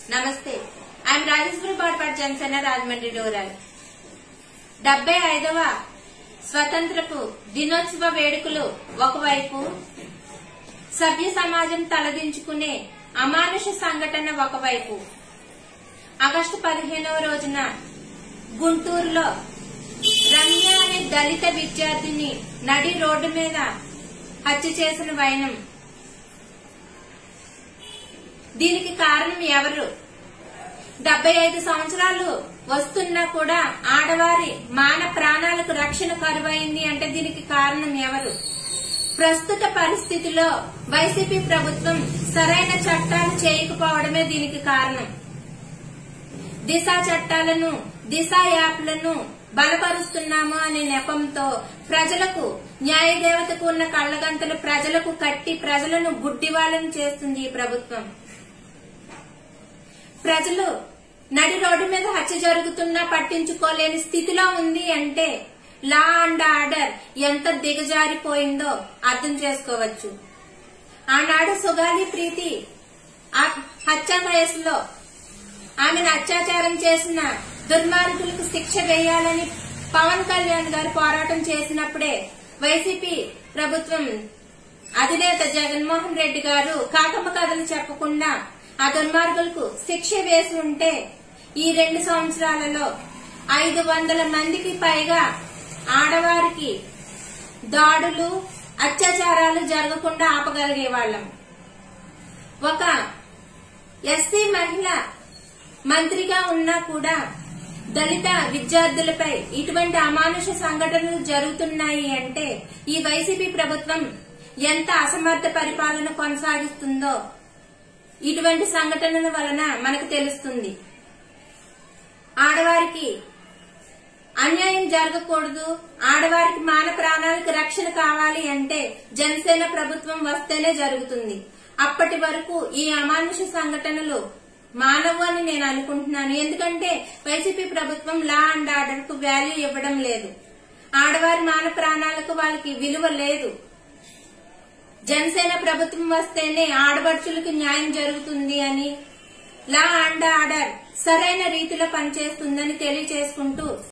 నమస్తే I'm Rajeswari Batpati Janasena Rajahmundry rural డెబ్బై ఐదవ స్వతంత్రపు దినోత్సవ వేడుకలు ఒకవైపు సభ్య సమాజం తలదించుకునే అమానుష సంఘటన ఒకవైపు ఆగస్టు పదిహేనవ రోజున గుంటూరులో రమ్య అనే దళిత విద్యార్థిని నడి రోడ్డు మీద హత్య చేసిన వైనం దీనికి కారణం ఎవరు డెబ్బై ఐదు సంవత్సరాలు వస్తున్నా కూడా ఆడవారి మాన ప్రాణాలకు రక్షణ కరువైంది అంటే దీనికి కారణం ఎవరు ప్రస్తుత పరిస్థితిలో వైసీపీ ప్రభుత్వం సరైన చట్టాలు చేయకపోవడమే దీనికి కారణం దిశ చట్టాలను దిశ యాప్లను బలపరుస్తున్నాము అనే నెపంతో ప్రజలకు న్యాయదేవతకు ఉన్న కళ్ళగంతలు ప్రజలకు కట్టి ప్రజలను గుడ్డివాళ్ళని చేస్తుంది ఈ ప్రభుత్వం ప్రజలు నడి రోడ్డు మీద హత్య జరుగుతున్నా పట్టించుకోలేని స్థితిలో ఉంది అంటే లా అండ్ ఆర్డర్ ఎంత దిగజారిపోయిందో అర్థం చేసుకోవచ్చు ఆనాడు సుగాలి ప్రీతి ఆ హత్య వయసులో ఆమెను అత్యాచారం చేసిన దుర్మార్గులకు శిక్ష వేయాలని పవన్ కళ్యాణ్ గారు పోరాటం చేసినప్పుడే వైసీపీ ప్రభుత్వం అధినేత జగన్మోహన్ రెడ్డి గారు కాకమ్మ కథలు చెప్పకుండా ఆ దుర్మార్గులకు శిక్ష వేసి ఉంటే ఈ రెండు సంవత్సరాలలో ఐదు వందల మందికి పైగా ఆడవారికి దాడులు అత్యాచారాలు జరగకుండా ఆపగలిగే వాళ్ళం ఒక ఎస్సీ మహిళ మంత్రిగా ఉన్నా కూడా దళిత విద్యార్థులపై ఇటువంటి అమానుష సంఘటనలు జరుగుతున్నాయి అంటే ఈ వైసీపీ ప్రభుత్వం ఎంత అసమర్థ పరిపాలన కొనసాగిస్తుందో ఇటువంటి సంఘటనల వలన మనకు తెలుస్తుంది ఆడవారికి అన్యాయం జరగకూడదు ఆడవారికి మాన ప్రాణాలకు రక్షణ కావాలి అంటే జనసేన ప్రభుత్వం వస్తేనే జరుగుతుంది అప్పటి వరకు ఈ అమానుష సంఘటనలు మానవు అని నేను అనుకుంటున్నాను ఎందుకంటే వైసీపీ ప్రభుత్వం లా అండ్ ఆర్డర్ కు వాల్యూ ఇవ్వడం లేదు ఆడవారి మాన ప్రాణాలకు వాళ్ళకి విలువ లేదు జనసేన ప్రభుత్వం వస్తేనే ఆడపడుచులకు న్యాయం జరుగుతుంది అని లా అండ్ ఆర్డర్ సరైన రీతిలో పనిచేస్తుందని తెలియచేసుకుంటూ